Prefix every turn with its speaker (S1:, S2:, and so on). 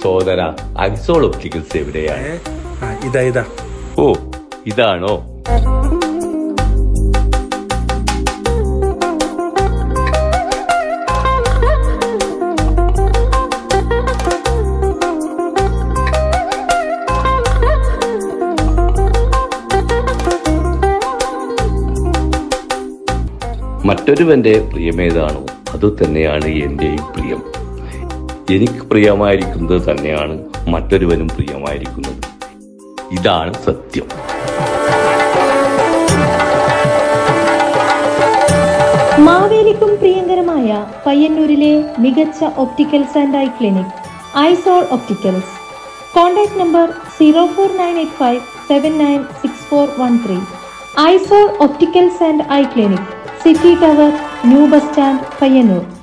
S1: സോദര ഐസോൾ ഒപ്റ്റിക്കൽസ് എവിടെയാണ്
S2: ഏ ആ ഇതാ ഇതാ
S1: ഓ ഇതാണോ മറ്റൊരുവന്റെ പ്രിയമേതാണോ അത് തന്നെയാണ് എന്റെയും പ്രിയം എനിക്ക് പ്രിയമായിരിക്കുന്നത് തന്നെയാണ് മറ്റൊരുവനും പ്രിയമായിരിക്കുന്നത് ഇതാണ് സത്യം
S3: മാവേലിക്കും പ്രിയങ്കരമായ പയ്യന്നൂരിലെ മികച്ച ഒപ്റ്റിക്കൽസ് ആൻഡ് ഐ ക്ലിനിക് ഐസോൾ opticals contact number zero four nine eight five seven nine six four one three ഐസോൾ opticals and eye clinic city tower new bus stand Payyanur